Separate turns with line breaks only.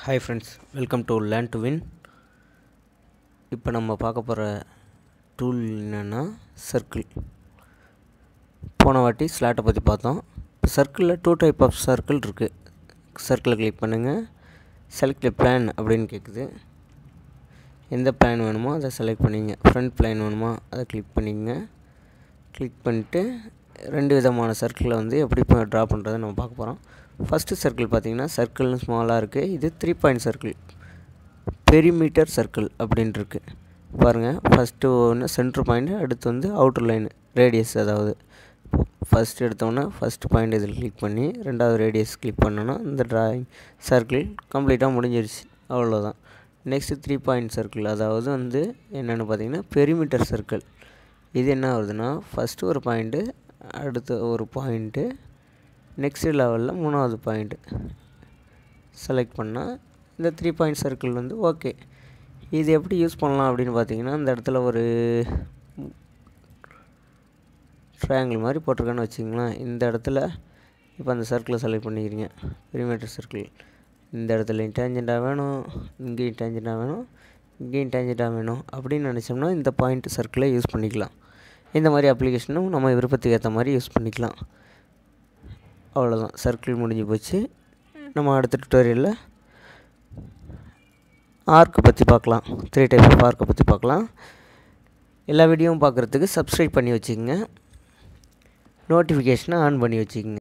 hi friends welcome to learn to win இப்போ நம்ம பார்க்க போகிற டூல் என்னென்னா சர்க்கிள் போன வாட்டி ஸ்லாட்டை பற்றி பார்த்தோம் இப்போ சர்க்கிளில் டூ டைப் ஆஃப் சர்க்கிள் இருக்குது சர்க்கிளை கிளிக் பண்ணுங்கள் செலக்ட் பிளான் அப்படின்னு கேட்குது எந்த பிளான் வேணுமோ அதை செலக்ட் பண்ணிங்க ஃப்ரண்ட் பிளான் வேணுமோ அதை கிளிக் பண்ணிக்கங்க கிளிக் பண்ணிவிட்டு ரெண்டு விதமான சர்க்கிளை வந்து எப்படி இப்போ ட்ரா பண்ணுறதை நம்ம பார்க்க போகிறோம் ஃபஸ்ட்டு சர்க்கிள் பார்த்தீங்கன்னா சர்க்கிள்னு ஸ்மாலாக இருக்குது இது three point circle perimeter circle அப்படின்ட்டு இருக்கு பாருங்கள் ஃபஸ்ட்டு ஒன்று சென்ட்ரு பாயிண்ட் அடுத்து வந்து அவுட்டர் லைன் ரேடியஸ் அதாவது ஃபஸ்ட் எடுத்தோன்னே ஃபஸ்ட்டு பாயிண்ட் இதில் கிளிக் பண்ணி ரெண்டாவது ரேடியஸ் கிளிக் பண்ணோன்னா இந்த ட்ராயிங் சர்க்கிள் கம்ப்ளீட்டாக முடிஞ்சிருச்சு அவ்வளோதான் நெக்ஸ்ட்டு த்ரீ பாயிண்ட் சர்க்கிள் அதாவது வந்து என்னென்னு பார்த்தீங்கன்னா பெரிமீட்டர் சர்க்கிள் இது என்ன வருதுன்னா ஃபஸ்ட்டு ஒரு பாயிண்ட்டு அடுத்து ஒரு பாயிண்ட்டு நெக்ஸ்ட் லெவலில் மூணாவது பாயிண்ட்டு செலக்ட் பண்ணால் இந்த த்ரீ பாயிண்ட் சர்க்கிள் வந்து ஓகே இது எப்படி யூஸ் பண்ணலாம் அப்படின்னு பார்த்தீங்கன்னா இந்த இடத்துல ஒரு ட்ரையாங்கிள் மாதிரி போட்டிருக்கேன்னு வச்சிங்களேன் இந்த இடத்துல இப்போ அந்த சர்க்கிளை செலக்ட் பண்ணிக்கிறீங்க பெரிமீட்டர் சர்க்கிள் இந்த இடத்துல இன்டேஞ்சண்டாக வேணும் இங்கேயும் இன்டேஞ்சண்டாக வேணும் இங்கேயும் இன்டேஞ்சண்டாக வேணும் அப்படின்னு நினச்சோம்னா இந்த பாயிண்ட் சர்க்கிளை யூஸ் பண்ணிக்கலாம் இந்த மாதிரி அப்ளிகேஷனும் நம்ம விருப்பத்துக்கு ஏற்ற மாதிரி யூஸ் பண்ணிக்கலாம் அவ்வளோதான் சர்க்கிள் முடிஞ்சு போச்சு நம்ம அடுத்த டுட்டோரியலில் ஆர்க்கை பற்றி பார்க்கலாம் த்ரீ டைப் ஆஃப் ஆர்க்கை பற்றி பார்க்கலாம் எல்லா வீடியோவும் பார்க்குறதுக்கு சப்ஸ்கிரைப் பண்ணி வச்சுக்கோங்க நோட்டிஃபிகேஷனை ஆன் பண்ணி வச்சுக்கோங்க